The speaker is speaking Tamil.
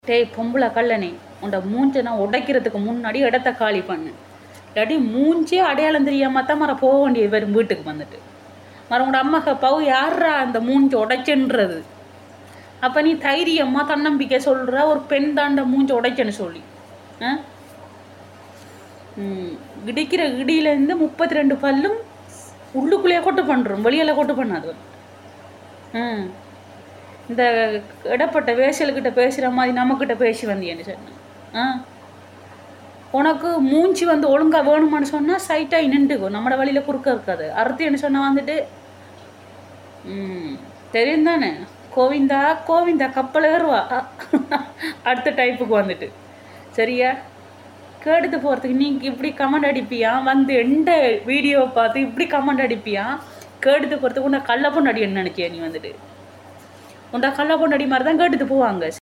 டேய் பொம்பளை கல்லனே உன்ட மூஞ்ச நான் உடைக்கிறதுக்கு முன்னாடி இடத்த காலி பண்ணு இல்லாட்டி மூஞ்சே அடையாளம் தெரியாம தான் மர போக வேண்டியது வரும் வீட்டுக்கு வந்துட்டு மர உங்களோட அம்மா பவு யாரா அந்த மூஞ்சி உடைச்சுன்றது அப்போ நீ தைரியமாக தன்னம்பிக்கை சொல்கிற ஒரு பெண் தாண்ட மூஞ்சி உடைச்சேன்னு சொல்லி ஆ ம், இடிக்கிற இடியிலேருந்து முப்பத்தி ரெண்டு பல்லும் உள்ளுக்குள்ளேயே கொட்டு பண்ணுறோம் வெளியில் கொட்டு பண்ணாது ம் இந்த இடப்பட்ட வேஷல்கிட்ட பேசுகிற மாதிரி நம்மக்கிட்ட பேசி வந்தியன்னு சொன்னேன் ஆ உனக்கு மூஞ்சி வந்து ஒழுங்காக வேணுமான்னு சொன்னால் சைட்டாகி நின்றுக்கும் நம்மட வழியில் குறுக்க இருக்காது அறுத்தின்னு சொன்னால் வந்துட்டு ம் தெரியும் தானே கோவிந்தா கோவிந்தா கப்பல் ஏறுவா அடுத்த டைப்புக்கு வந்துட்டு சரியா கேட்டுட்டு போகிறதுக்கு நீ இப்படி கமெண்ட் அடிப்பியா வந்து எந்த வீடியோவை பார்த்து இப்படி கமெண்ட் அடிப்பியா கேட்டுட்டு போகிறதுக்கு உன்னை கள்ள பொண்ணு அடி என்ன நினைக்கிய நீ வந்துட்டு உன்டா கள்ள பொண்ணு அடி மாதிரி தான் கேட்டுட்டு போவாங்க